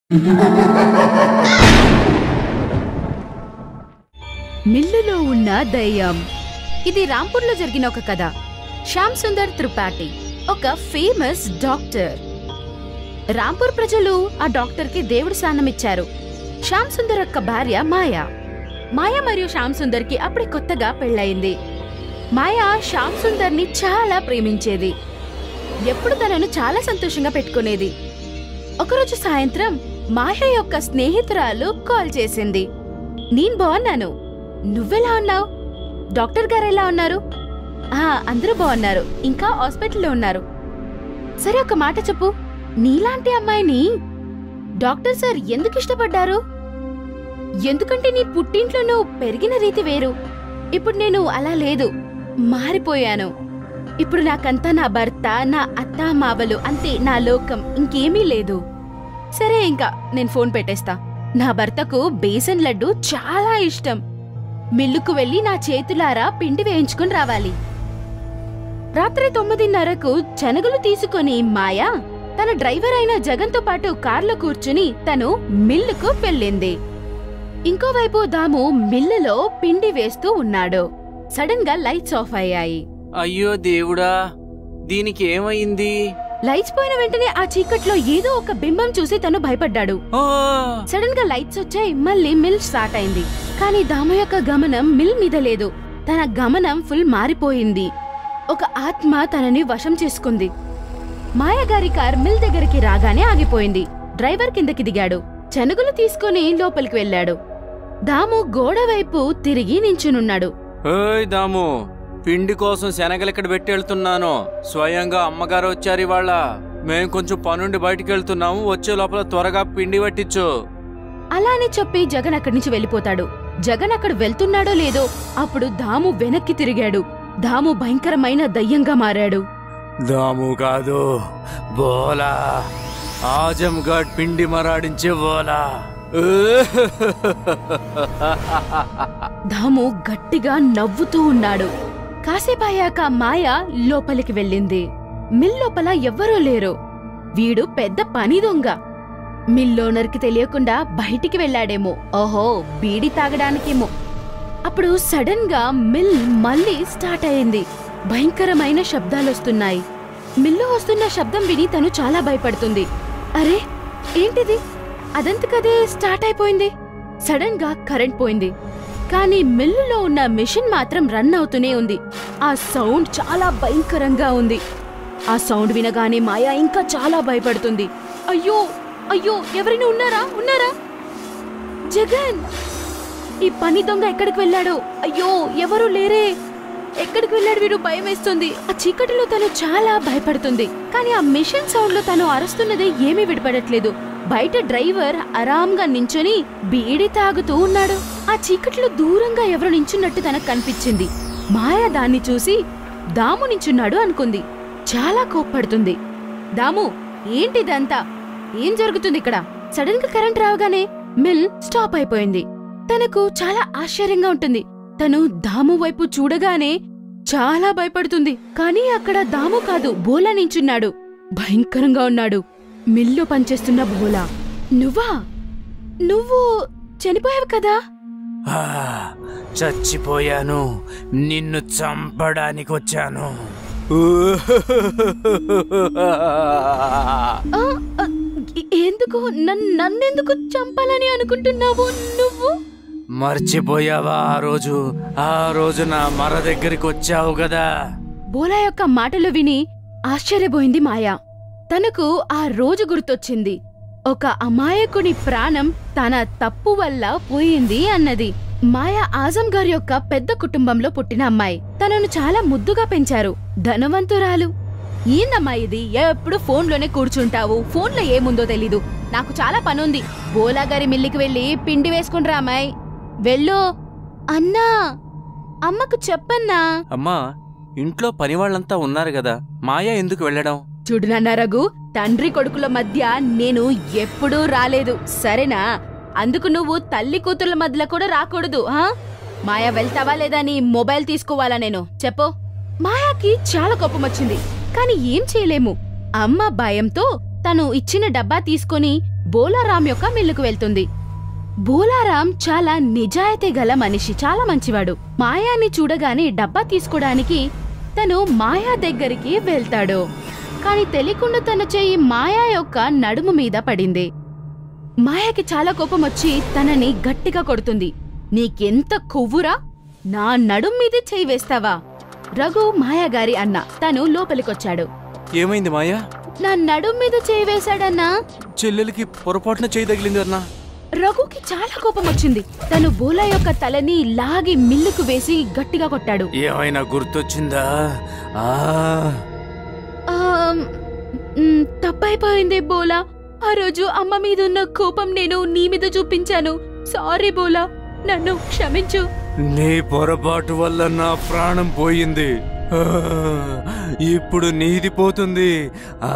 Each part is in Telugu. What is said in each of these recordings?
మిల్లులో ఉన్న దయ్యం ఇది రాంపూర్లో జరిగిన ఒక కథ శ్యామ్ సుందర్ త్రిపాఠి ఒక ఫేమస్ డాక్టర్ రాంపూర్ ప్రజలు ఆ డాక్టర్ కి దేవుడు స్థానమిచ్చారు శ్యామ్ సుందర్ యొక్క భార్య మాయా మాయా మరియు శ్యామ్ సుందర్ కి అప్పుడే కొత్తగా పెళ్ళయింది మాయా శ్యామ్ సుందర్ ని చాలా ప్రేమించేది ఎప్పుడు తనను చాలా సంతోషంగా పెట్టుకునేది ఒకరోజు సాయంత్రం మాయ యొక్క స్నేహితురాలు కాల్ చేసింది నేను బాగున్నాను నువ్వెలా ఉన్నావు డాక్టర్ గారు ఎలా ఉన్నారు ఆ అందరూ బాగున్నారు ఇంకా హాస్పిటల్లో ఉన్నారు సరే ఒక మాట చెప్పు నీలాంటి అమ్మాయిని డాక్టర్ సార్ ఎందుకు ఇష్టపడ్డారు ఎందుకంటే నీ పుట్టింట్లో నువ్వు పెరిగిన రీతి వేరు ఇప్పుడు నేను అలా లేదు మారిపోయాను ఇప్పుడు నాకంతా నా భర్త నా అత్త మావలు అంతే నా లోకం ఇంకేమీ లేదు సరే ఇంకా నేను ఫోన్ పెట్టేస్తా నా భర్తకు బేసన్ లడ్డు చాలా ఇష్టం మిల్లుకు వెళ్లి నా చేతులారా పిండి వేయించుకుని రావాలి రాత్రి తొమ్మిదిన్నరకు శనగలు తీసుకొని మాయా తన డ్రైవర్ అయిన జగన్తో పాటు కార్లో కూర్చుని తను మిల్లుకు వెళ్ళింది ఇంకోవైపు దాము మిల్లులో పిండి వేస్తూ ఉన్నాడు సడన్ గా లైట్స్ ఆఫ్ అయ్యాయి అయ్యో దేవుడా దీనికి ఏమైంది లైట్స్ పోయిన వెంటనే ఆ చీకట్లో ఏదో ఒక బింబం చూసి తను భయపడ్డాడు ఆ! సడన్ గా లైట్స్ వచ్చాయి మళ్ళీ మిల్ స్టార్ట్ అయింది కానీ దాము యొక్క గమనం మిల్ మీద లేదు తన గమనం ఫుల్ మారిపోయింది ఒక ఆత్మ తనని వశం చేసుకుంది మాయగారి కార్ మిల్ దగ్గరికి రాగానే ఆగిపోయింది డ్రైవర్ కిందకి దిగాడు చనుగులు తీసుకుని లోపలికి వెళ్ళాడు దాము గోడ వైపు తిరిగి నించునున్నాడు ఏయ్ దాము పిండి కోసం శనగలు పెట్టి వెళ్తున్నాను స్వయంగా అమ్మగారు వచ్చారు ఇవాళ మేం కొంచెం పనుండి బయటికి వెళ్తున్నాము వచ్చే లోపల త్వరగా పిండి పట్టించు అలా అని చెప్పి జగన్ అక్కడి నుంచి వెళ్ళిపోతాడు జగన్ అక్కడ వెళ్తున్నాడో లేదో అప్పుడు దాము వెనక్కి తిరిగాడు దాము భయంకరమైన దయ్యంగా మారాడు దాము కాదు బోలా ఆజంగఢ్ పిండి మరాడించే బోలా దాము గట్టిగా నవ్వుతూ ఉన్నాడు కాసేపయ్యాక మాయ లోపలికి వెళ్ళింది మిల్ లోపల ఎవ్వరూ లేరు వీడు పెద్ద పని దొంగ మిల్లోనర్కి తెలియకుండా బయటికి వెళ్ళాడేమో ఓహో బీడి తాగడానికేమో అప్పుడు సడన్ గా మిల్ మళ్ళీ స్టార్ట్ అయింది భయంకరమైన శబ్దాలొస్తున్నాయి మిల్లు వస్తున్న శబ్దం విని తను చాలా భయపడుతుంది అరే ఏంటిది అదంతకదే స్టార్ట్ అయిపోయింది సడన్ గా కరెంట్ పోయింది కానీ మిల్లులో ఉన్న మిషన్ మాత్రం రన్ అవుతూనే ఉంది ఆ సౌండ్ చాలా భయంకరంగా ఉంది ఆ సౌండ్ వినగానే మాయా ఇంకా చాలా భయపడుతుంది అయ్యో అయ్యో ఎవరైనా ఉన్నారా ఉన్నారా జగన్ ఈ పని దొంగ ఎక్కడికి వెళ్ళాడో అయ్యో ఎవరు లేరే ఎక్కడికి వెళ్ళాడు వీడు భయం వేస్తుంది ఆ చీకటిలో తను చాలా భయపడుతుంది కానీ ఆ మిషన్ సౌండ్ లో తను అరుస్తున్నది ఏమీ విడపడట్లేదు బయట డ్రైవర్ ఆరాంగా నించొని బీడి తాగుతూ ఉన్నాడు ఆ చీకటిలో దూరంగా ఎవరు నించున్నట్టు తనకు కనిపించింది మాయ దాన్ని చూసి దాము నించున్నాడు అనుకుంది చాలా కోప్పడుతుంది దాము ఏంటిదంతా ఏం జరుగుతుంది ఇక్కడ సడన్ గా కరెంట్ రావగానే మిల్ స్టాప్ అయిపోయింది తనకు చాలా ఆశ్చర్యంగా ఉంటుంది తను దాము వైపు చూడగానే చాలా భయపడుతుంది కానీ అక్కడ దాము కాదు బోలా నించున్నాడు భయంకరంగా ఉన్నాడు మిల్లు పనిచేస్తున్న బోలా నువ్వా నువ్వు చనిపోయావు కదా ఆ, చచ్చిపోయాను నిన్ను చంపడానికి వచ్చాను ఆ, ఆ, ఎ- ఎందుకు నన్- నన్నెందుకు చంపాలని అనుకుంటున్నావు నువ్వు మర్చిపోయావా ఆ రోజు ఆ రోజు నా మర దగ్గరికి వచ్చావు కదా బోలా యొక్క మాటలు విని ఆశ్చర్యపోయింది మాయా తనకు ఆ రోజు గుర్తొచ్చింది ఒక అమాయకుని ప్రాణం తన తప్పు వల్ల పోయింది అన్నది మాయా ఆజం గారి యొక్క పెద్ద కుటుంబంలో పుట్టిన అమ్మాయి తనను చాలా ముద్దుగా పెంచారు ధనవంతురాలు ఏందమ్మా ఇది ఎప్పుడు ఫోన్లోనే కూర్చుంటావు ఫోన్లో ఏముందో తెలీదు నాకు చాలా పనుంది బోలా గారి మిల్లికి వెళ్ళి పిండి వేసుకుని రా అమ్మాయి వెళ్ళు అన్నా అమ్మకు చెప్పన్నా అమ్మా ఇంట్లో పని వాళ్ళంతా ఉన్నారు కదా మాయా ఎందుకు వెళ్ళడం చూడు నాన్న రఘు తండ్రి కొడుకుల మధ్య నేను ఎప్పుడూ రాలేదు సరేనా అందుకు నువ్వు తల్లి కూతుర్ల మధ్యలో కూడా రాకూడదు ఆ మాయా వెళ్తావా లేదా నీ మొబైల్ తీసుకోవాలా నేను చెప్పు మాయాకి చాలా కోపం వచ్చింది కానీ ఏం చేయలేము అమ్మ భయంతో తను ఇచ్చిన డబ్బా తీసుకొని బోలారాం యొక్క మిల్లుకు వెళ్తుంది బోలారాం చాలా నిజాయితీ గల మనిషి చాలా మంచివాడు మాయాని చూడగానే డబ్బా తీసుకోవడానికి తను మాయా దగ్గరికి వెళ్తాడు కాని తెలియకుండా తన చెయ్యి మాయా యొక్క నడుము మీద పడింది మాయాకి చాలా కోపం వచ్చి తనని గట్టిగా కొడుతుంది నీకెంత కొవ్వురా నా నడుం మీద చెయ్యి వేస్తావా రఘు మాయాగారి అన్న తను లోపలికొచ్చాడు ఏమైంది మాయా నా నడుం మీద చేయి వేశాడన్నా చెల్లెలికి పొరపాటున చేయి తగిలింది అన్నా రఘుకి చాలా కోపం వచ్చింది తను బోలా యొక్క తలని లాగి మిల్లుకు వేసి గట్టిగా కొట్టాడు ఏమైనా గుర్తొచ్చిందా ఆ ఆమ్, మ్, తప్పైపోయింది బోలా ఆ రోజు అమ్మ మీద ఉన్న కోపం నేను నీ మీద చూపించాను సారీ బోలా నన్ను క్షమించు నీ పొరపాటు వల్ల నా ప్రాణం పోయింది ఆ, ఇప్పుడు నీది పోతుంది ఆ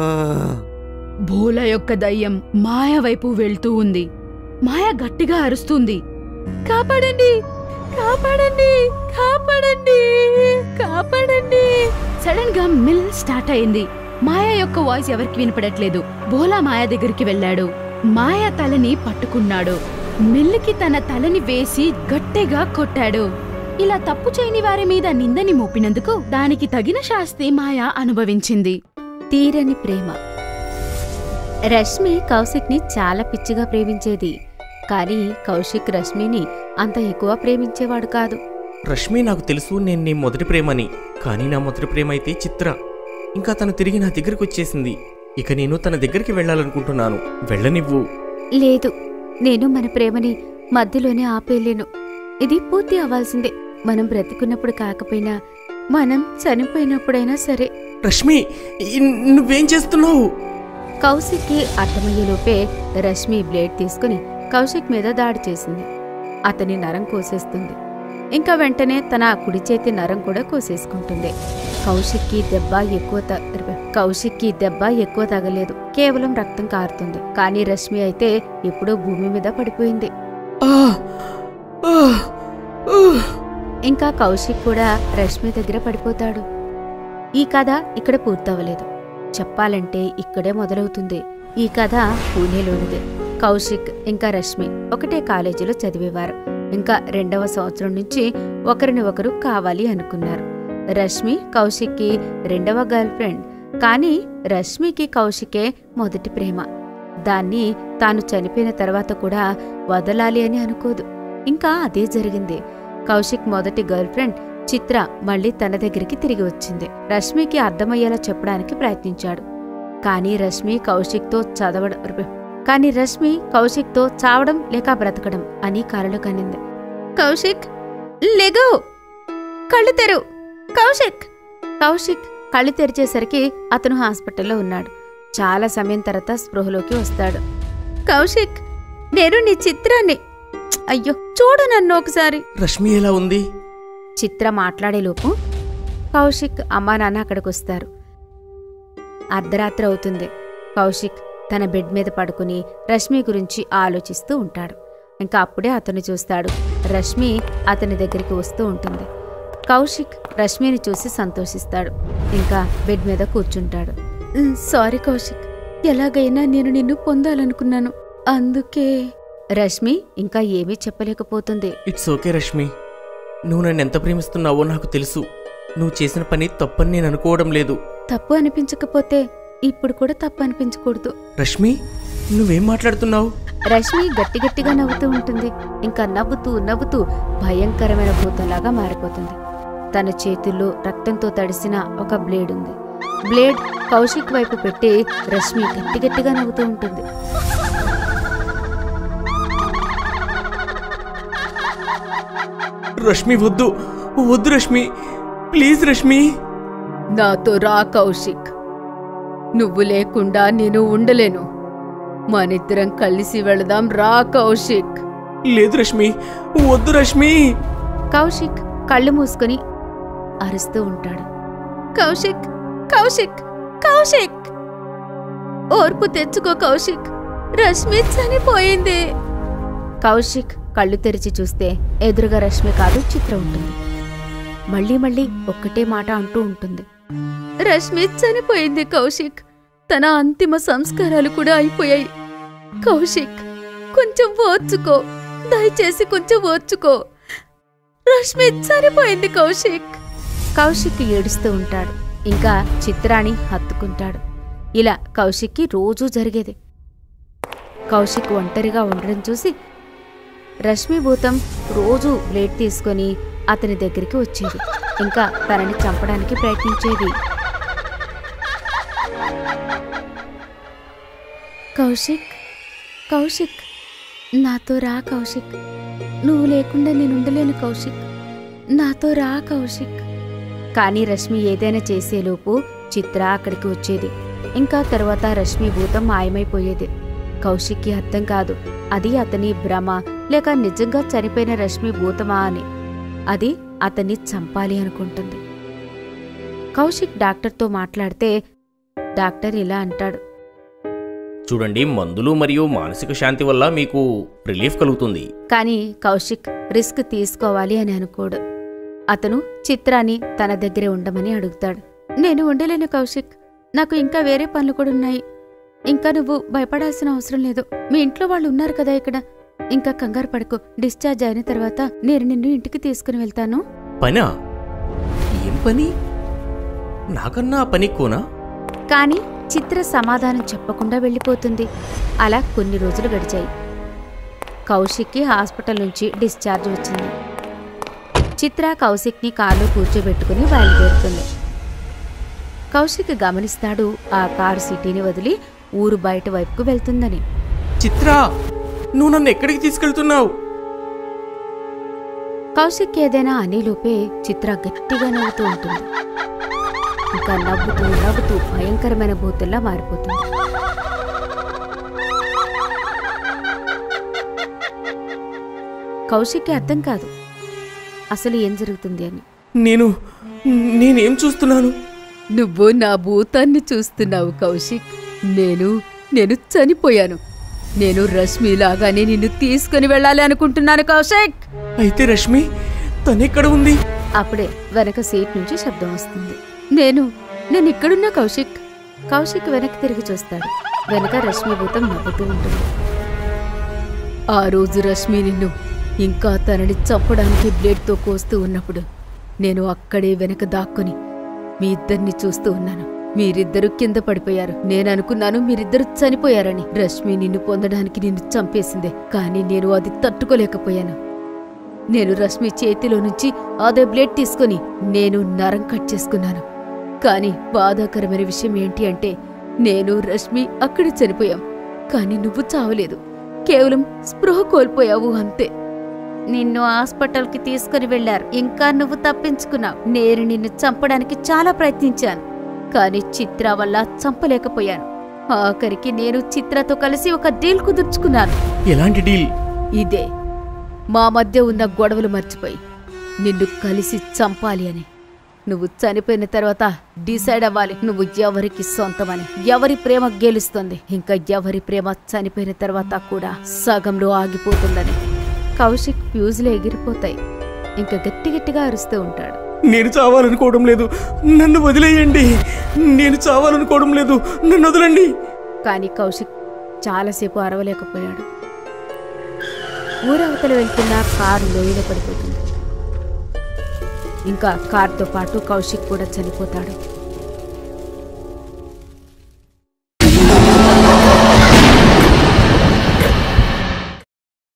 బోలా యొక్క దయ్యం మాయ వైపు వెళ్తూ ఉంది మాయ గట్టిగా అరుస్తుంది కాపాడండి కాపాడండి కాపాడండి కాపాడండి సడన్ గా మిల్ స్టార్ట్ అయింది మాయ యొక్క వాయిస్ ఎవరికి వినపడట్లేదు బోలా మాయ దగ్గరికి వెళ్ళాడు మాయ తలని పట్టుకున్నాడు మిల్లుకి తన తలని వేసి గట్టిగా కొట్టాడు ఇలా తప్పు చేయని వారి మీద నిందని మోపినందుకు దానికి తగిన శాస్తి మాయ అనుభవించింది తీరని ప్రేమ రష్మి కౌశిక్ని చాలా పిచ్చిగా ప్రేమించేది కానీ కౌశిక్ రష్మిని అంత ఎక్కువ ప్రేమించేవాడు కాదు రష్మి నాకు తెలుసు నేను నీ మొదటి ప్రేమని కానీ నా మొదటి ప్రేమ అయితే చిత్ర ఇంకా తను తిరిగి నా దగ్గరికి వచ్చేసింది ఇక నేను తన దగ్గరికి వెళ్ళాలనుకుంటున్నాను వెళ్ళనివ్వు లేదు నేను మన ప్రేమని మధ్యలోనే ఆపేయలేను ఇది పూర్తి అవ్వాల్సిందే మనం బ్రతికున్నప్పుడు కాకపోయినా మనం చనిపోయినప్పుడైనా సరే రష్మి ఈ- నువ్వేం చేస్తున్నావు కౌశిక్కి అర్థమయ్యేలోపే రష్మి బ్లేడ్ తీసుకుని కౌశిక్ మీద దాడి చేసింది అతని నరం కోసేస్తుంది ఇంకా వెంటనే తన కుడి చేతి నరం కూడా కోసేసుకుంటుంది కౌశిక్కి దెబ్బ ఎక్కువ త- కౌశిక్కి దెబ్బ ఎక్కువ తగలేదు కేవలం రక్తం కారుతుంది కానీ రష్మి అయితే ఎప్పుడో భూమి మీద పడిపోయింది ఆ! ఆ! ఆ! ఇంకా కౌశిక్ కూడా రష్మి దగ్గర పడిపోతాడు ఈ కథ ఇక్కడ పూర్తవలేదు చెప్పాలంటే ఇక్కడే మొదలవుతుంది ఈ కథ పూణేలోనిదే కౌశిక్ ఇంకా రష్మి ఒకటే కాలేజీలో చదివేవారు ఇంకా రెండవ సంవత్సరం నుంచి ఒకరిని ఒకరు కావాలి అనుకున్నారు రష్మి కౌశిక్కి రెండవ గర్ల్ ఫ్రెండ్ కానీ రష్మికి కౌశికే మొదటి ప్రేమ దాన్ని తాను చనిపోయిన తర్వాత కూడా వదలాలి అని అనుకోదు ఇంకా అదే జరిగింది కౌశిక్ మొదటి గర్ల్ ఫ్రెండ్ చిత్ర మళ్ళీ తన దగ్గరికి తిరిగి వచ్చింది రష్మికి అర్థమయ్యేలా చెప్పడానికి ప్రయత్నించాడు కానీ రష్మి కౌశిక్తో చదవడం కానీ రష్మి కౌశిక్తో చావడం లేక బ్రతకడం అని కలలు కనింది కౌశిక్ లెగో కళ్ళు తెరు కౌశిక్ కౌశిక్ కళ్ళు తెరిచేసరికి అతను హాస్పిటల్లో ఉన్నాడు చాలా సమయం తర్వాత స్పృహలోకి వస్తాడు కౌశిక్ నేను నీ చిత్రాన్ని అయ్యో చూడు నన్ను ఒకసారి రష్మి ఎలా ఉంది చిత్ర మాట్లాడేలోపు కౌశిక్ అమ్మా నాన్న అక్కడికి వస్తారు అర్ధరాత్రి అవుతుంది కౌశిక్ తన బెడ్ మీద పడుకుని రష్మి గురించి ఆలోచిస్తూ ఉంటాడు ఇంకా అప్పుడే అతన్ని చూస్తాడు రష్మి అతని దగ్గరికి వస్తూ ఉంటుంది కౌశిక్ రష్మిని చూసి సంతోషిస్తాడు ఇంకా బెడ్ మీద కూర్చుంటాడు "ఉమ్, సారీ కౌశిక్ ఎలాగైనా నేను నిన్ను పొందాలనుకున్నాను అందుకే రష్మి ఇంకా ఏమీ చెప్పలేకపోతుంది ఇట్స్ ఓకే రష్మి నువ్వు నన్ను ఎంత ప్రేమిస్తున్నావో నాకు తెలుసు నువ్వు చేసిన పని తప్పని నేను అనుకోవడం లేదు తప్పు అనిపించకపోతే ఇప్పుడు కూడా తప్పు అనిపించకూడదు రష్మి నువ్వేం మాట్లాడుతున్నావు రష్మి గట్టి గట్టిగా నవ్వుతూ ఉంటుంది ఇంకా నవ్వుతూ నవ్వుతూ భయంకరమైన భూతంలాగా మారిపోతుంది తన చేతుల్లో రక్తంతో తడిసిన ఒక బ్లేడ్ ఉంది బ్లేడ్ కౌశిక్ వైపు పెట్టి రష్మి గట్టి గట్టిగా నవ్వుతూ ఉంటుంది రష్మి వద్దు వద్దు రష్మి ప్లీజ్ రష్మి నాతో రా కౌశిక్ నువ్వు లేకుండా నేను ఉండలేను మనిద్దరం కలిసి వెళదాం రా కౌశిక్ లేదు రష్మి వద్దు రష్మి కౌశిక్ కళ్ళు మూసుకుని అరుస్తూ ఉంటాడు కౌశిక్ కౌశిక్ కౌశిక్ ఓర్పు తెచ్చుకో కౌశిక్ రష్మి చనిపోయింది కౌశిక్ కళ్ళు తెరిచి చూస్తే ఎదురుగా రష్మి కాదు చిత్ర ఉంటుంది మళ్ళీ మళ్ళీ ఒక్కటే మాట అంటూ ఉంటుంది రష్మి చనిపోయింది కౌశిక్ తన అంతిమ సంస్కారాలు కూడా అయిపోయాయి కౌశిక్ కొంచెం ఓర్చుకో దయచేసి కొంచెం ఓర్చుకో రష్మి చనిపోయింది కౌశిక్ కౌశిక్ ఏడుస్తూ ఉంటాడు ఇంకా చిత్రాని హత్తుకుంటాడు ఇలా కౌశిక్కి రోజూ జరిగేది కౌశిక్ ఒంటరిగా ఉండడం చూసి రశ్మిభూతం రోజూ బ్లేడ్ తీసుకొని అతని దగ్గరికి వచ్చేది ఇంకా తనని చంపడానికి ప్రయత్నించేది కౌశిక్ కౌశిక్ నాతో రా కౌశిక్ నువ్వు లేకుండా నేను ఉండలేను కౌశిక్ నాతో రా కౌశిక్ కానీ రష్మి ఏదైనా చేసేలోపు చిత్ర అక్కడికి వచ్చేది ఇంకా తర్వాత రష్మి భూతం మాయమైపోయేది కౌశిక్కి అర్థం కాదు అది అతని భ్రమ లేక నిజంగా చనిపోయిన రష్మి భూతమా అని అది అతన్ని చంపాలి అనుకుంటుంది కౌశిక్ డాక్టర్తో మాట్లాడితే డాక్టర్ ఇలా అంటాడు చూడండి మందులు మరియు మానసిక శాంతి వల్ల మీకు రిలీఫ్ కలుగుతుంది కానీ కౌశిక్ రిస్క్ తీసుకోవాలి అని అనుకోడు అతను చిత్రాన్ని తన దగ్గరే ఉండమని అడుగుతాడు నేను ఉండలేను కౌశిక్ నాకు ఇంకా వేరే పనులు కూడా ఉన్నాయి ఇంకా నువ్వు భయపడాల్సిన అవసరం లేదు మీ ఇంట్లో వాళ్ళు ఉన్నారు కదా ఇక్కడ ఇంకా కంగారు పడకు డిశ్చార్జ్ అయిన తర్వాత నేను నిన్ను ఇంటికి తీసుకుని వెళ్తాను పనా ఏం పని నాకన్నా ఆ పని కోనా కానీ చిత్ర సమాధానం చెప్పకుండా వెళ్ళిపోతుంది అలా కొన్ని రోజులు గడిచాయి కౌశిక్కి హాస్పిటల్ నుంచి డిశ్చార్జ్ వచ్చింది చిత్ర కౌశిక్ని కారులో కూర్చోబెట్టుకుని బయలుదేరుతుంది కౌశిక్ గమనిస్తాడు ఆ కారు సిటీని వదిలి ఊరు బయట వైపుకు వెళ్తుందని చిత్ర నువ్వు నన్ను ఎక్కడికి తీసుకెళ్తున్నావు కౌశిక్ ఏదైనా అనేలోపే చిత్ర గట్టిగా నవ్వుతూ ఉంటుంది ఇంకా నవ్వుతూ నవ్వుతూ భయంకరమైన భూతుల్లా మారిపోతుంది కౌశిక్కి అర్థం కాదు అసలు ఏం జరుగుతుంది అని నేను నేనేం చూస్తున్నాను నువ్వు నా భూతాన్ని చూస్తున్నావు కౌశిక్ నేను నేను చనిపోయాను నేను రశ్మిలాగానే నిన్ను తీసుకుని వెళ్ళాలి అనుకుంటున్నాను కౌశిక్ అయితే రష్మి తనెక్కడ ఉంది అప్పుడే వెనక సీట్ నుంచి శబ్దం వస్తుంది నేను నేను ఇక్కడున్నా కౌశిక్ కౌశిక్ వెనక్కి తిరిగి చూస్తాడు వెనక రశ్మిభూతం నవ్వుతూ ఉంటుంది ఆ రోజు రశ్మి నిన్ను ఇంకా తనని చంపడానికి బ్లేడ్తో కోస్తూ ఉన్నప్పుడు నేను అక్కడే వెనక దాక్కుని మీ ఇద్దరిని చూస్తూ ఉన్నాను మీరిద్దరూ కింద పడిపోయారు నేను అనుకున్నాను మీరిద్దరు చనిపోయారని రశ్మి నిన్ను పొందడానికి నిన్ను చంపేసిందే కానీ నేను అది తట్టుకోలేకపోయాను నేను రశ్మి చేతిలో నుంచి అదే బ్లేడ్ తీసుకొని నేను నరం కట్ చేసుకున్నాను కానీ బాధాకరమైన విషయం ఏంటి అంటే నేను రశ్మి అక్కడ చనిపోయాం కానీ నువ్వు చావలేదు కేవలం స్పృహ కోల్పోయావు అంతే నిన్ను హాస్పిటల్కి తీసుకుని వెళ్లారు ఇంకా నువ్వు తప్పించుకున్నావు నేను నిన్ను చంపడానికి చాలా ప్రయత్నించాను కానీ చిత్ర వల్ల చంపలేకపోయాను ఆఖరికి నేను చిత్రతో కలిసి ఒక డీల్ కుదుర్చుకున్నాను ఎలాంటి డీల్ ఇదే మా మధ్య ఉన్న గొడవలు మర్చిపోయి నిన్ను కలిసి చంపాలి అని నువ్వు చనిపోయిన తర్వాత డిసైడ్ అవ్వాలి నువ్వు ఎవరికి సొంతమని ఎవరి ప్రేమ గెలుస్తుంది ఇంకా ఎవరి ప్రేమ చనిపోయిన తర్వాత కూడా సగంలో ఆగిపోతుందని కౌశిక్ ఫ్యూజులు ఎగిరిపోతాయి ఇంకా గట్టి గట్టిగా అరుస్తూ ఉంటాడు నేను చావాలనుకోవడం లేదు నన్ను వదిలేయండి నేను చావాలనుకోవడం లేదు నన్ను వదలండి కానీ కౌశిక్ చాలాసేపు అరవలేకపోయాడు ఊరవతల వెళ్తున్న కారు లోయలో పడిపోతుంది ఇంకా కారుతో పాటు కౌశిక్ కూడా చనిపోతాడు